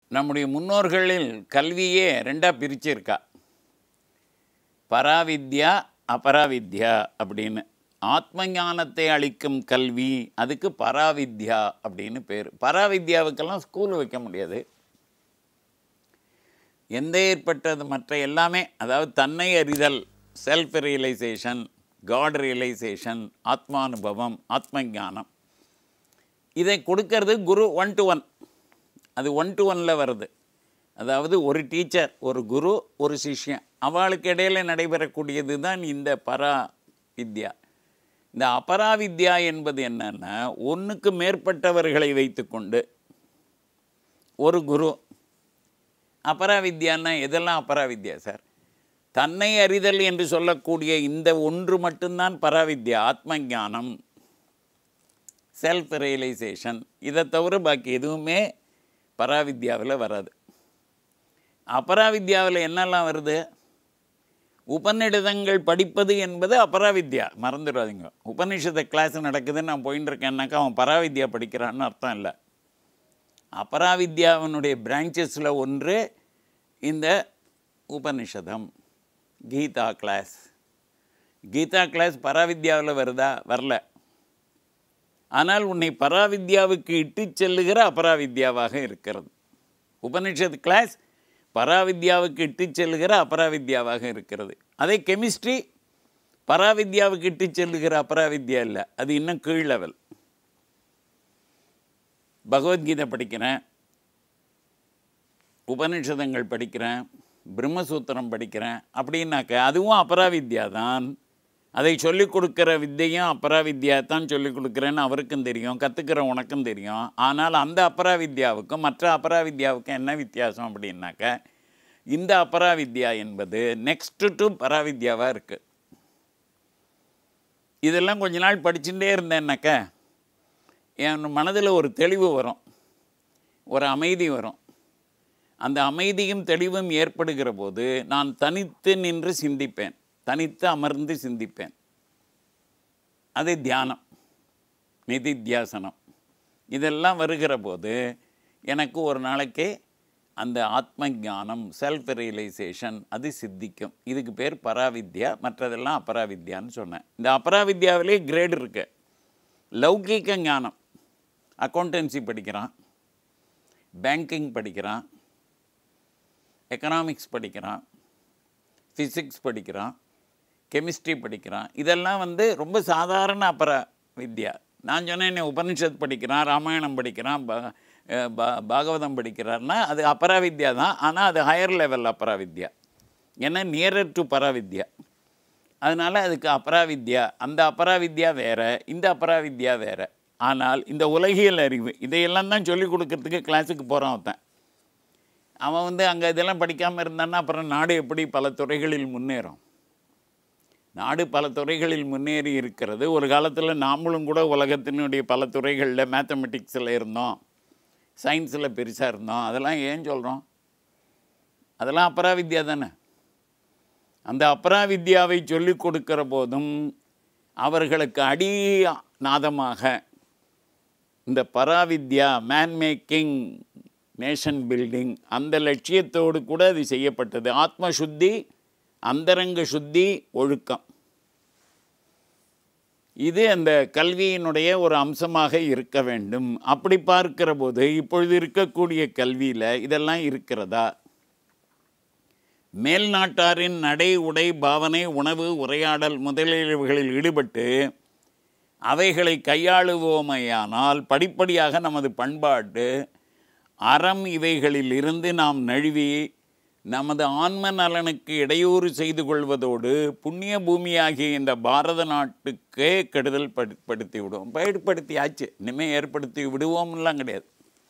நம்முடைய முன்னோர்களில் கல்வியே ரெண்டாக பிரிச்சிருக்கா பராவித்யா அபராவித்யா அப்படின்னு ஆத்ம ஞானத்தை அளிக்கும் கல்வி அதுக்கு பராவித்யா அப்படின்னு பேர் பராவித்யாவுக்கெல்லாம் ஸ்கூல் வைக்க முடியாது எந்த ஏற்பட்டது மற்ற எல்லாமே அதாவது தன்னை அறிதல் செல்ஃப் ரியலைசேஷன் காட் ரியலைசேஷன் ஆத்மானுபவம் ஆத்ம ஞானம் இதை கொடுக்கறது குரு ஒன் டு ஒன் அது ஒன் டு ஒனில் வருது அதாவது ஒரு டீச்சர் ஒரு குரு ஒரு சிஷ்யன் அவளுக்கு இடையில நடைபெறக்கூடியது தான் இந்த பரா வித்யா இந்த அபராவித்யா என்பது என்னன்னா ஒன்றுக்கு மேற்பட்டவர்களை வைத்துக்கொண்டு ஒரு குரு அபராவித்யான்னா எதெல்லாம் அபராவித்யா சார் தன்னை அறிதல் என்று சொல்லக்கூடிய இந்த ஒன்று மட்டும்தான் பராவித்யா ஆத்ம ஞானம் செல்ஃப் ரியலைசேஷன் இதை தவிர பாக்கி எதுவுமே பராவித்யாவில் வராது அபராவித்யாவில் என்னெல்லாம் வருது உபநிடதங்கள் படிப்பது என்பது அபராவித்யா மறந்துடாதீங்க உபநிஷத கிளாஸ் நடக்குதுன்னு நான் போயின்னு இருக்கேன்னாக்கா அவன் பராவித்யா படிக்கிறான்னு அர்த்தம் இல்லை அபராவித்யாவினுடைய பிரான்ச்சஸில் ஒன்று இந்த உபனிஷதம் கீதா கிளாஸ் கீதா கிளாஸ் பராவித்யாவில் வருதா வரல ஆனால் உன்னை பராவித்யாவுக்கு இட்டுச் செல்லுகிற அபராவித்யாவாக இருக்கிறது உபனிஷத் கிளாஸ் பராவித்யாவுக்கு இட்டுச் செல்லுகிற அபராவித்யாவாக இருக்கிறது அதே கெமிஸ்ட்ரி பராவித்யாவுக்கு இட்டுச் செல்லுகிற அபராவித்யா இல்லை அது இன்னும் கீழ் லெவல் பகவத்கீதை படிக்கிறேன் உபனிஷதங்கள் படிக்கிறேன் பிரம்மசூத்திரம் படிக்கிறேன் அப்படின்னாக்க அதுவும் அபராவித்யா தான் அதை சொல்லிக் கொடுக்குற வித்தையும் அபராவித்யா தான் சொல்லிக் கொடுக்குறேன்னு அவருக்கும் தெரியும் கற்றுக்கிற உனக்கும் தெரியும் ஆனால் அந்த அபராவித்யாவுக்கும் மற்ற அபராவித்யாவுக்கும் என்ன வித்தியாசம் அப்படின்னாக்க இந்த அபராவித்யா என்பது நெக்ஸ்ட்டு டு பராவித்யாவாக இருக்குது இதெல்லாம் கொஞ்ச நாள் படிச்சுட்டே இருந்தேன்னாக்க என் மனதில் ஒரு தெளிவு வரும் ஒரு அமைதி வரும் அந்த அமைதியும் தெளிவும் ஏற்படுகிற போது நான் தனித்து நின்று சிந்திப்பேன் தனித்து அமர்ந்து சிந்திப்பேன் அது தியானம் நிதித்தியாசனம் இதெல்லாம் வருகிற போது எனக்கு ஒரு நாளைக்கு அந்த ஆத்ம ஞானம் செல்ஃப் ரியலைசேஷன் அது சித்திக்கும் இதுக்கு பேர் பராவித்யா மற்றதெல்லாம் அபராவித்யான்னு சொன்னேன் இந்த அபராவித்யாவிலே கிரேடு இருக்கு லௌகீக ஞானம் அக்கௌண்டன்சி படிக்கிறான் பேங்கிங் படிக்கிறான் எக்கனாமிக்ஸ் படிக்கிறான் ஃபிசிக்ஸ் படிக்கிறான் கெமிஸ்ட்ரி படிக்கிறான் இதெல்லாம் வந்து ரொம்ப சாதாரண அபர வித்யா நான் சொன்னேன் உபனிஷத் படிக்கிறான் ராமாயணம் படிக்கிறான் ப- அஹ் பா- பாகவதம் படிக்கிறார்னா அது அபராவித்யா தான் ஆனால் அது ஹையர் லெவல் அபராவித்யா ஏன்னா நியரர் டு பராவித்யா அதனால் அதுக்கு அபராவித்யா அந்த அபராவித்யா வேற இந்த அபராவித்யா வேற ஆனால் இந்த உலகியல் அறிவு இதையெல்லாம் தான் சொல்லிக் கொடுக்கறதுக்கு கிளாஸுக்கு போகிறான் ஒருத்தன் அவன் வந்து அங்கே இதெல்லாம் படிக்காமல் இருந்தான்னா அப்புறம் நாடு எப்படி பல துறைகளில் முன்னேறும் நாடு பல துறைகளில் முன்னேறி இருக்கிறது ஒரு காலத்தில் நாமளும் கூட உலகத்தினுடைய பல துறைகளில் மேத்தமெட்டிக்ஸில் இருந்தோம் சயின்ஸில் பெருசாக இருந்தோம் அதெல்லாம் ஏன் சொல்கிறோம் அதெல்லாம் அபராவித்யா தானே அந்த அபராவித்யாவை சொல்லிக் கொடுக்கிற போதும் அவர்களுக்கு அடி நாதமாக இந்த பராவித்யா மேன் மேக்கிங் நேஷன் பில்டிங் அந்த லட்சியத்தோடு கூட அது செய்யப்பட்டது ஆத்ம சுத்தி அந்தரங்க சுத்தி ஒழுக்கம் இது அந்த கல்வியினுடைய ஒரு அம்சமாக இருக்க வேண்டும் அப்படி பார்க்கிற போது இப்பொழுது இருக்கக்கூடிய கல்வியில் இதெல்லாம் இருக்கிறதா மேல் நாட்டாரின் நடை உடை பாவனை உணவு உரையாடல் முதலியவைகளில் ஈடுபட்டு அவைகளை கையாளுவோமையானால் படிப்படியாக நமது பண்பாட்டு அறம் இவைகளில் இருந்து நாம் நழுவி நமது ஆன்ம நலனுக்கு இடையூறு செய்து கொள்வதோடு புண்ணிய பூமியாகிய இந்த பாரத நாட்டுக்கே கெடுதல் படு- படுத்தி விடுவோம் பயன்படுத்தியாச்சு இனிமேல் ஏற்படுத்தி விடுவோம்லாம் கிடையாது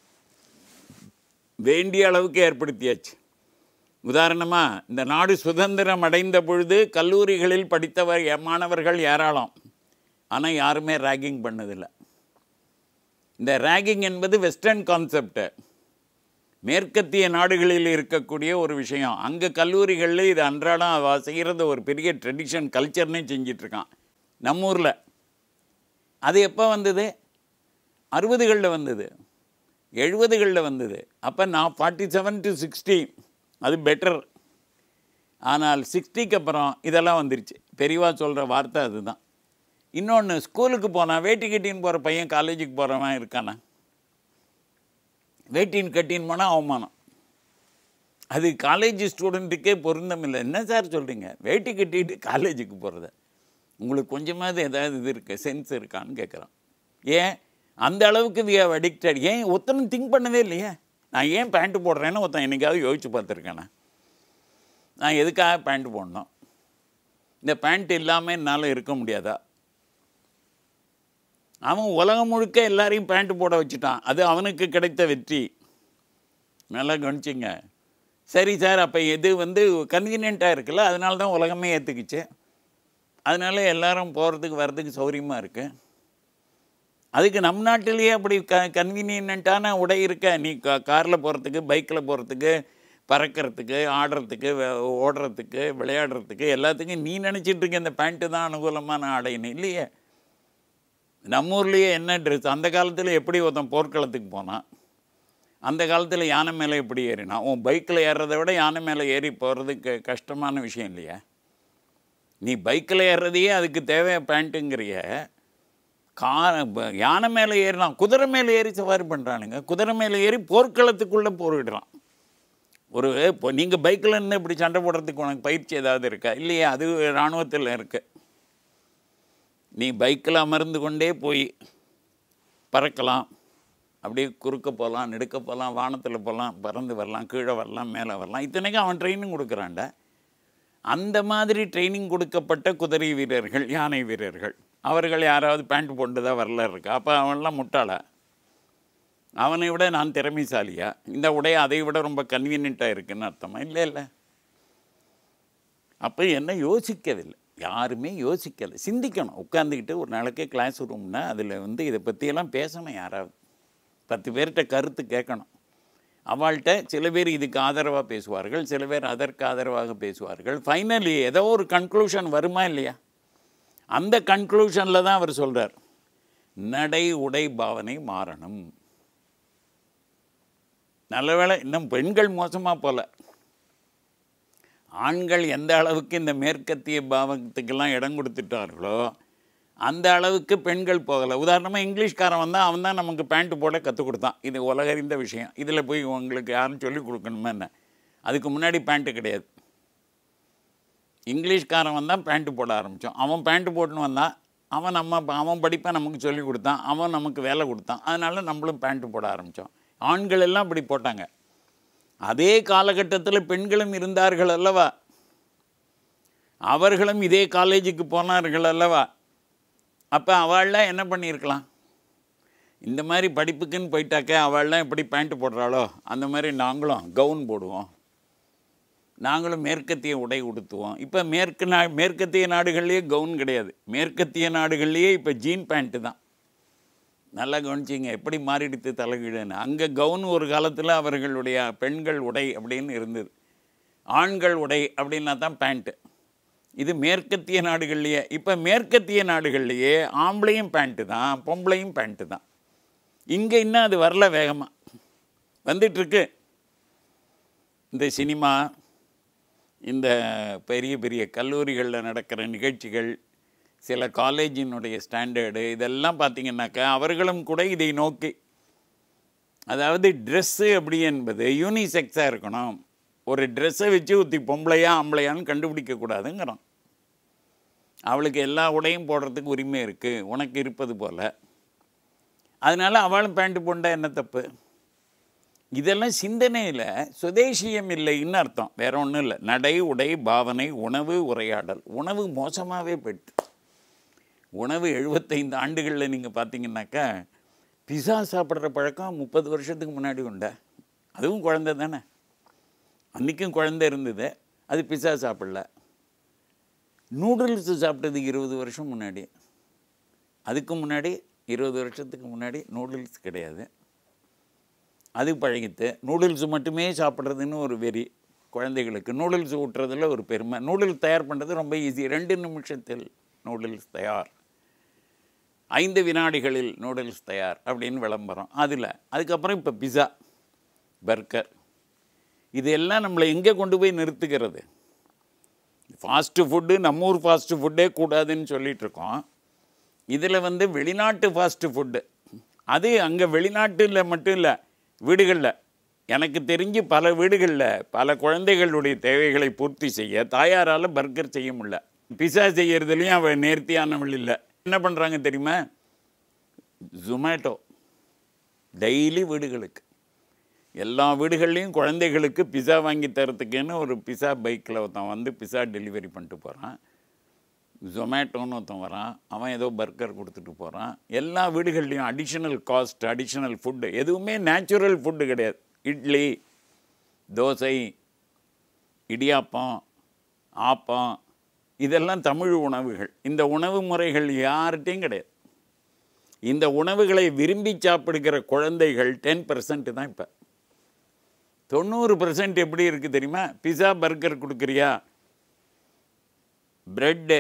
வேண்டிய அளவுக்கு ஏற்படுத்தியாச்சு உதாரணமாக இந்த நாடு சுதந்திரம் அடைந்த பொழுது கல்லூரிகளில் படித்தவர் மாணவர்கள் ஏராளம் ஆனால் யாருமே ரேகிங் பண்ணதில்லை இந்த ரேகிங் என்பது வெஸ்டர்ன் கான்செப்ட் மேற்கத்திய நாடுகளில் இருக்கக்கூடிய ஒரு விஷயம் அங்கே கல்லூரிகளில் இது அன்றாடம் அவ செய்கிறது ஒரு பெரிய ட்ரெடிஷன் கல்ச்சர்னே செஞ்சிட்ருக்கான் நம்ம ஊரில் அது எப்போ வந்தது அறுபதுகளில் வந்தது எழுபதுகளில் வந்தது அப்போ நான் ஃபார்ட்டி செவன் டு சிக்ஸ்டி அது பெட்டர் ஆனால் சிக்ஸ்டிக்கு அப்புறம் இதெல்லாம் வந்துருச்சு பெரியவா சொல்கிற வார்த்தை அதுதான் இன்னொன்று ஸ்கூலுக்கு போனால் வேட்டி கட்டின்னு போகிற பையன் காலேஜுக்கு போகிறவன் இருக்கானா வேட்டின்னு கட்டின்னு போனால் அவமானம் அது காலேஜ் ஸ்டூடெண்ட்டுக்கே பொருந்தம் இல்லை என்ன சார் சொல்கிறீங்க வேட்டி கட்டிட்டு காலேஜுக்கு போகிறத உங்களுக்கு கொஞ்சமாவது ஏதாவது இது இருக்கு சென்ஸ் இருக்கான்னு கேட்குறான் ஏன் அந்த அளவுக்கு வி ஹவ் அடிக்டட் ஏன் ஒருத்தனும் திங்க் பண்ணதே இல்லையே நான் ஏன் பேண்ட்டு போடுறேன்னு ஒருத்தன் என்னைக்காவது யோசிச்சு பார்த்துருக்கேனா நான் எதுக்காக பேண்ட் போடணும் இந்த பேண்ட் இல்லாமல் என்னால் இருக்க முடியாதா அவன் உலகம் முழுக்க எல்லாரையும் பேண்ட் போட வச்சுட்டான் அது அவனுக்கு கிடைத்த வெற்றி நல்லா கவனிச்சிங்க சரி சார் அப்போ எது வந்து கன்வீனியண்ட்டாக இருக்குல்ல அதனால தான் உலகமே ஏற்றுக்குச்சு அதனால எல்லாரும் போகிறதுக்கு வர்றதுக்கு சௌரியமாக இருக்குது அதுக்கு நம் நாட்டிலேயே அப்படி க கன்வீனியண்ட்டான உடை இருக்க நீ கா காரில் போகிறதுக்கு பைக்கில் போகிறதுக்கு பறக்கிறதுக்கு ஆடுறதுக்கு வே- ஓடுறதுக்கு விளையாடுறதுக்கு எல்லாத்துக்கும் நீ நினச்சிட்டு இருக்க இந்த பேண்ட்டு தான் அனுகூலமான ஆடைன்னு இல்லையே நம்ம ஊர்லேயே என்ன ட்ரெஸ் அந்த காலத்தில் எப்படி ஒருத்தன் போர்க்களத்துக்கு போனான் அந்த காலத்தில் யானை மேலே எப்படி ஏறினான் உன் பைக்கில் ஏறுறதை விட யானை மேலே ஏறி போகிறது க கஷ்டமான விஷயம் இல்லையா நீ பைக்கில் ஏறுறதையே அதுக்கு தேவை பேண்ட்டுங்கிறிய கார் ப- யானை மேலே ஏறினான் குதிரை மேலே ஏறி சவாரி பண்ணுறானுங்க குதிரை மேலே ஏறி போர்க்களத்துக்குள்ளே போரிடுறான் ஒரு இப்போ நீங்கள் பைக்கில் இருந்து இப்படி சண்டை போடுறதுக்கு உனக்கு பயிற்சி ஏதாவது இருக்கா இல்லையா அது இராணுவத்தில் இருக்கு நீ பைக்கில் அமர்ந்து கொண்டே போய் பறக்கலாம் அப்படியே குறுக்க போகலாம் நெடுக்க போகலாம் வானத்தில் போகலாம் பறந்து வரலாம் கீழே வரலாம் மேலே வரலாம் இத்தனைக்கும் அவன் ட்ரைனிங் கொடுக்குறான்ட அந்த மாதிரி ட்ரைனிங் கொடுக்கப்பட்ட குதிரை வீரர்கள் யானை வீரர்கள் அவர்கள் யாராவது பேண்ட் போட்டுதா வரல இருக்கா அப்போ அவன்லாம் முட்டாளா அவனை விட நான் திறமைசாலியா இந்த உடை அதை விட ரொம்ப கன்வீனியண்ட்டாக இருக்குன்னு அர்த்தமா இல்லை இல்லை அப்போ என்ன யோசிக்கவில்லை யாருமே யோசிக்கலை சிந்திக்கணும் உட்காந்துக்கிட்டு ஒரு நாளைக்கு கிளாஸ் ரூம்னா அதில் வந்து இதை பற்றியெல்லாம் பேசணும் யாராவது பத்து பேர்கிட்ட கருத்து கேட்கணும் அவள்கிட்ட சில பேர் இதுக்கு ஆதரவாக பேசுவார்கள் சில பேர் அதற்கு ஆதரவாக பேசுவார்கள் ஃபைனலி ஏதோ ஒரு கன்க்ளூஷன் வருமா இல்லையா அந்த கன்க்ளூஷனில் தான் அவர் சொல்கிறார் நடை உடை பாவனை மாறணும் நல்ல வேளை இன்னும் பெண்கள் மோசமாக போல ஆண்கள் எந்த அளவுக்கு இந்த மேற்கத்திய பாவத்துக்கெல்லாம் இடம் கொடுத்துட்டார்களோ அந்த அளவுக்கு பெண்கள் போகலை உதாரணமாக இங்கிலீஷ்காரன் வந்தால் அவன் தான் நமக்கு பேண்ட்டு போட கற்றுக் கொடுத்தான் இது உலகறிந்த விஷயம் இதில் போய் உங்களுக்கு யாரும் சொல்லிக் கொடுக்கணுமா என்ன அதுக்கு முன்னாடி பேண்ட்டு கிடையாது இங்கிலீஷ்காரன் வந்தால் பேண்ட்டு போட ஆரம்பித்தோம் அவன் பேண்ட்டு போட்டுன்னு வந்தான் அவன் நம்ம அவன் படிப்பை நமக்கு சொல்லி கொடுத்தான் அவன் நமக்கு வேலை கொடுத்தான் அதனால நம்மளும் பேண்ட்டு போட ஆரம்பித்தோம் ஆண்கள் எல்லாம் இப்படி போட்டாங்க அதே காலகட்டத்தில் பெண்களும் இருந்தார்கள் அல்லவா அவர்களும் இதே காலேஜுக்கு போனார்கள் அல்லவா அப்போ அவள்லாம் என்ன பண்ணியிருக்கலாம் இந்த மாதிரி படிப்புக்குன்னு போயிட்டாக்க அவள்லாம் எப்படி பேண்ட்டு போடுறாளோ அந்த மாதிரி நாங்களும் கவுன் போடுவோம் நாங்களும் மேற்கத்திய உடை உடுத்துவோம் இப்போ மேற்கு நா மேற்கத்திய நாடுகள்லேயே கவுன் கிடையாது மேற்கத்திய நாடுகள்லேயே இப்போ ஜீன் பேண்ட்டு தான் நல்லா கவனிச்சிங்க எப்படி மாறிடுத்து தலைகீழுன்னு அங்கே கவுன் ஒரு காலத்தில் அவர்களுடைய பெண்கள் உடை அப்படின்னு இருந்தது ஆண்கள் உடை அப்படின்னா தான் பேண்ட்டு இது மேற்கத்திய நாடுகள்லையே இப்போ மேற்கத்திய நாடுகள்லையே ஆம்பளையும் பேண்ட்டு தான் பொம்பளையும் பேண்ட்டு தான் இங்கே இன்னும் அது வரல வேகமாக வந்துட்டுருக்கு இந்த சினிமா இந்த பெரிய பெரிய கல்லூரிகளில் நடக்கிற நிகழ்ச்சிகள் சில காலேஜினுடைய ஸ்டாண்டர்டு இதெல்லாம் பார்த்தீங்கன்னாக்கா அவர்களும் கூட இதை நோக்கி அதாவது ட்ரெஸ்ஸு அப்படி என்பது யூனிசெக்ஸாக இருக்கணும் ஒரு ட்ரெஸ்ஸை வச்சு ஊற்றி பொம்பளையா ஆம்பளையான்னு கண்டுபிடிக்கக்கூடாதுங்கிறான் அவளுக்கு எல்லா உடையும் போடுறதுக்கு உரிமை இருக்குது உனக்கு இருப்பது போல் அதனால் அவளும் பேண்ட்டு போண்டா என்ன தப்பு இதெல்லாம் சிந்தனையில் சுதேசியம் இல்லைன்னு அர்த்தம் வேற ஒன்றும் இல்லை நடை உடை பாவனை உணவு உரையாடல் உணவு மோசமாகவே போயிட்டு உணவு எழுபத்தைந்து ஆண்டுகளில் நீங்கள் பார்த்தீங்கன்னாக்கா பிஸா சாப்பிட்ற பழக்கம் முப்பது வருஷத்துக்கு முன்னாடி உண்டா அதுவும் குழந்தை தானே அன்றைக்கும் குழந்தை இருந்தது அது பிஸா சாப்பிடல நூடுல்ஸ் சாப்பிட்டது இருபது வருஷம் முன்னாடி அதுக்கு முன்னாடி இருபது வருஷத்துக்கு முன்னாடி நூடுல்ஸ் கிடையாது அது பழகித்து நூடுல்ஸ் மட்டுமே சாப்பிட்றதுன்னு ஒரு வெறி குழந்தைகளுக்கு நூடுல்ஸ் ஊட்டுறதுல ஒரு பெருமை நூடுல்ஸ் தயார் பண்ணுறது ரொம்ப ஈஸி ரெண்டு நிமிஷத்தில் நூடுல்ஸ் தயார் ஐந்து வினாடிகளில் நூடுல்ஸ் தயார் அப்படின்னு விளம்பரம் அதில் அதுக்கப்புறம் இப்போ பிஸா பர்கர் இது எல்லாம் நம்மளை எங்கே கொண்டு போய் நிறுத்துகிறது ஃபாஸ்ட்டு ஃபுட்டு நம்ம ஊர் ஃபாஸ்ட்டு ஃபுட்டே கூடாதுன்னு சொல்லிட்டு இருக்கோம் இதில் வந்து வெளிநாட்டு ஃபாஸ்ட்டு ஃபுட்டு அது அங்கே வெளிநாட்டில் மட்டும் இல்லை வீடுகளில் எனக்கு தெரிஞ்சு பல வீடுகளில் பல குழந்தைகளுடைய தேவைகளை பூர்த்தி செய்ய தாயாரால் பர்கர் செய்ய முடியல பிஸா செய்கிறதுலையும் அவள் நேர்த்தியானவள் இல்லை என்ன பண்ணுறாங்க தெரியுமா ஜொமேட்டோ டெய்லி வீடுகளுக்கு எல்லா வீடுகள்லேயும் குழந்தைகளுக்கு பிஸா வாங்கி தரத்துக்குன்னு ஒரு பிஸா பைக்கில் ஒருத்தன் வந்து பிஸா டெலிவரி பண்ணிட்டு போகிறான் ஜொமேட்டோன்னு ஒருத்தன் வரான் அவன் ஏதோ பர்கர் கொடுத்துட்டு போகிறான் எல்லா வீடுகள்லேயும் அடிஷ்னல் காஸ்ட் அடிஷ்னல் ஃபுட்டு எதுவுமே நேச்சுரல் ஃபுட்டு கிடையாது இட்லி தோசை இடியாப்பம் ஆப்பம் இதெல்லாம் தமிழ் உணவுகள் இந்த உணவு முறைகள் யார்கிட்டையும் கிடையாது இந்த உணவுகளை விரும்பி சாப்பிடுகிற குழந்தைகள் டென் பர்சன்ட் தான் இப்போ தொண்ணூறு பர்சன்ட் எப்படி இருக்குது தெரியுமா பிஸா பர்கர் கொடுக்குறியா ப்ரெட்டு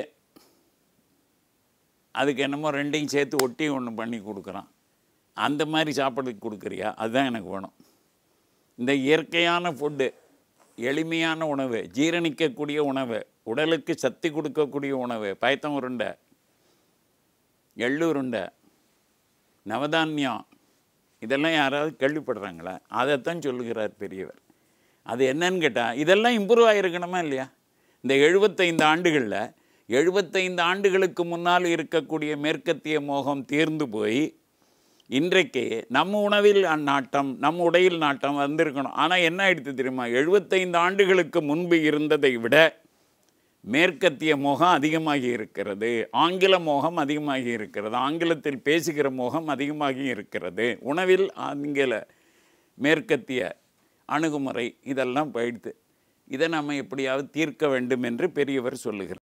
அதுக்கு என்னமோ ரெண்டையும் சேர்த்து ஒட்டி ஒன்று பண்ணி கொடுக்குறான் அந்த மாதிரி சாப்பாடுக்கு கொடுக்குறியா அதுதான் எனக்கு வேணும் இந்த இயற்கையான ஃபுட்டு எளிமையான உணவு ஜீரணிக்கக்கூடிய உணவு உடலுக்கு சக்தி கொடுக்கக்கூடிய உணவு பயத்தம் உருண்டை எள்ளு உருண்டை நவதானியம் இதெல்லாம் யாராவது கேள்விப்படுறாங்களா அதைத்தான் சொல்லுகிறார் பெரியவர் அது என்னன்னு கேட்டால் இதெல்லாம் இம்ப்ரூவ் ஆகிருக்கணுமா இல்லையா இந்த எழுபத்தைந்து ஆண்டுகளில் எழுபத்தைந்து ஆண்டுகளுக்கு முன்னால் இருக்கக்கூடிய மேற்கத்திய மோகம் தீர்ந்து போய் இன்றைக்கு நம்ம உணவில் நாட்டம் நம் உடையில் நாட்டம் வந்திருக்கணும் ஆனால் என்ன ஆயிடுத்து தெரியுமா எழுபத்தைந்து ஆண்டுகளுக்கு முன்பு இருந்ததை விட மேற்கத்திய மோகம் அதிகமாகி இருக்கிறது ஆங்கில மோகம் அதிகமாகி இருக்கிறது ஆங்கிலத்தில் பேசுகிற மோகம் அதிகமாகி இருக்கிறது உணவில் ஆங்கில மேற்கத்திய அணுகுமுறை இதெல்லாம் போயிடுது இதை நம்ம எப்படியாவது தீர்க்க வேண்டும் என்று பெரியவர் சொல்லுகிறார்